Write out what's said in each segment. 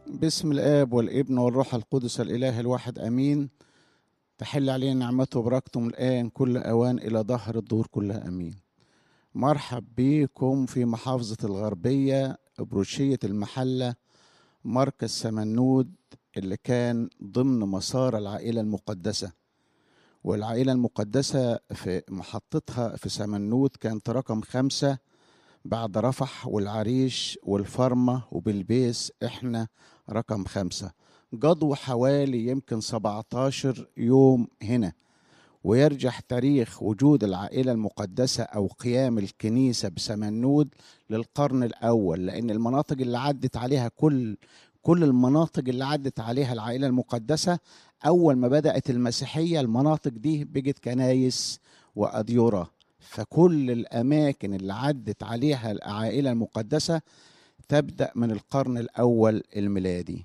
باسم الآب والابن والروح القدس الإله الواحد أمين تحل علينا نعمته وبركته الآن كل أوان إلى ظهر الدور كلها أمين مرحب بكم في محافظة الغربية بروشية المحلة مركز سمنود اللي كان ضمن مسار العائلة المقدسة والعائلة المقدسة في محطتها في سمنود كانت رقم خمسة بعد رفح والعريش والفرمة وبالبيس احنا رقم خمسة قضوا حوالي يمكن 17 يوم هنا ويرجع تاريخ وجود العائلة المقدسة أو قيام الكنيسة بسمنود للقرن الأول لأن المناطق اللي عدت عليها كل كل المناطق اللي عدت عليها العائلة المقدسة أول ما بدأت المسيحية المناطق دي بقت كنايس وأديرة فكل الأماكن اللي عدت عليها العائلة المقدسة تبدأ من القرن الأول الميلادي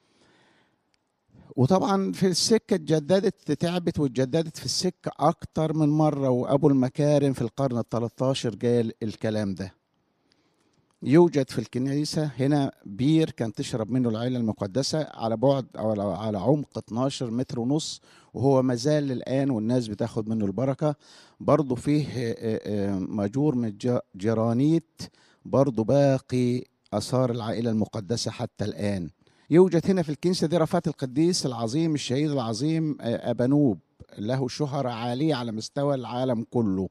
وطبعا في السكة اتجددت تعبت واتجددت في السكة أكتر من مرة وأبو المكارم في القرن الثلاثة قال الكلام ده يوجد في الكنيسة هنا بير كان تشرب منه العائلة المقدسة على بعد أو على عمق 12 متر ونص وهو مازال الآن والناس بتاخد منه البركة برضه فيه ماجور من جرانيت برضه باقي آثار العائلة المقدسة حتى الآن يوجد هنا في الكنيسة دي رفات القديس العظيم الشهيد العظيم أبانوب له شهرة عالية على مستوى العالم كله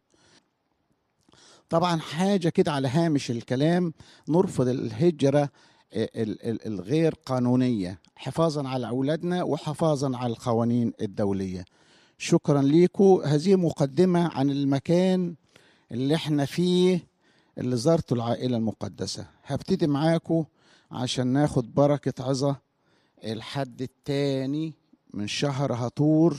طبعا حاجة كده على هامش الكلام نرفض الهجرة الغير قانونية حفاظا على أولادنا وحفاظا على القوانين الدولية شكرا ليكم هذه مقدمة عن المكان اللي احنا فيه اللي زارته العائلة المقدسة هبتدي معاكم عشان ناخد بركة عظة الحد التاني من شهر هطور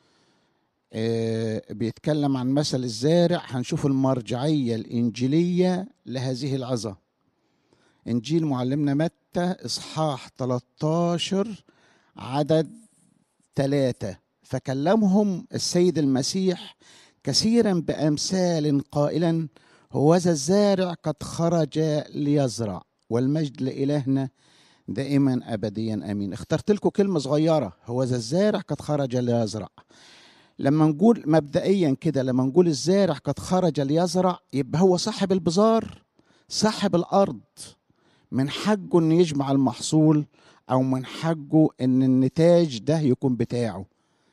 بيتكلم عن مثل الزارع هنشوف المرجعية الإنجيلية لهذه العظة إنجيل معلمنا متى إصحاح 13 عدد ثلاثة فكلمهم السيد المسيح كثيرا بأمثال قائلا هوذا الزارع قد خرج ليزرع والمجد لإلهنا دائما أبديا أمين اخترت لكم كلمة صغيرة هوذا الزارع قد خرج ليزرع لما نقول مبدئيا كده لما نقول الزارع قد خرج ليزرع يبقى هو صاحب البزار صاحب الارض من حقه انه يجمع المحصول او من حقه ان النتاج ده يكون بتاعه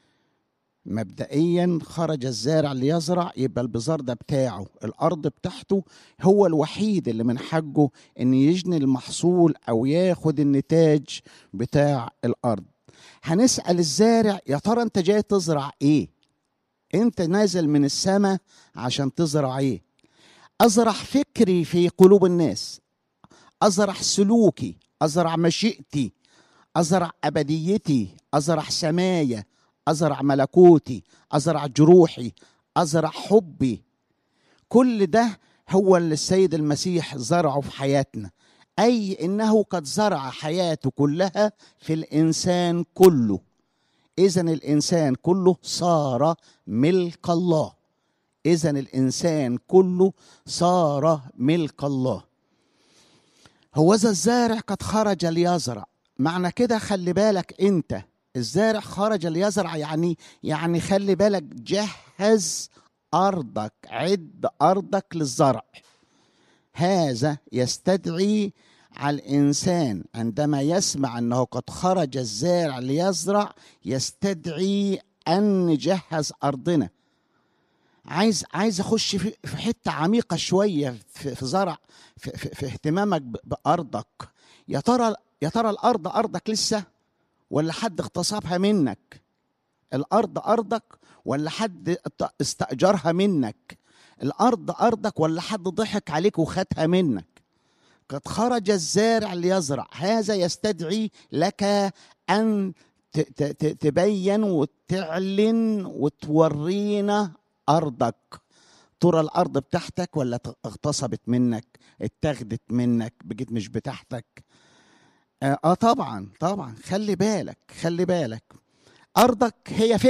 مبدئيا خرج الزارع ليزرع يبقى البزار ده بتاعه الارض بتاعته هو الوحيد اللي من حقه ان يجني المحصول او ياخد النتاج بتاع الارض هنسأل الزارع يا ترى انت جاي تزرع ايه انت نازل من السماء عشان تزرع ايه ازرع فكري في قلوب الناس ازرع سلوكي ازرع مشيئتي ازرع ابديتي ازرع سمايا ازرع ملكوتي ازرع جروحي ازرع حبي كل ده هو اللي السيد المسيح زرعه في حياتنا اي انه قد زرع حياته كلها في الانسان كله اذا الانسان كله صار ملك الله اذا الانسان كله صار ملك الله هوذا الزارع قد خرج ليزرع معنى كده خلي بالك انت الزارع خرج ليزرع يعني يعني خلي بالك جهز ارضك عد ارضك للزرع هذا يستدعي على الانسان عندما يسمع انه قد خرج الزارع ليزرع يستدعي ان نجهز ارضنا عايز عايز اخش في حته عميقه شويه في, في زرع في, في, في اهتمامك بارضك يا ترى يا ترى الارض ارضك لسه ولا حد اغتصبها منك الارض ارضك ولا حد استاجرها منك الارض ارضك ولا حد ضحك عليك وخدها منك قد خرج الزارع ليزرع هذا يستدعي لك ان تبين وتعلن وتورينا ارضك ترى الارض بتاعتك ولا اغتصبت منك اتاخدت منك بقيت مش بتاعتك اه طبعا طبعا خلي بالك خلي بالك ارضك هي فين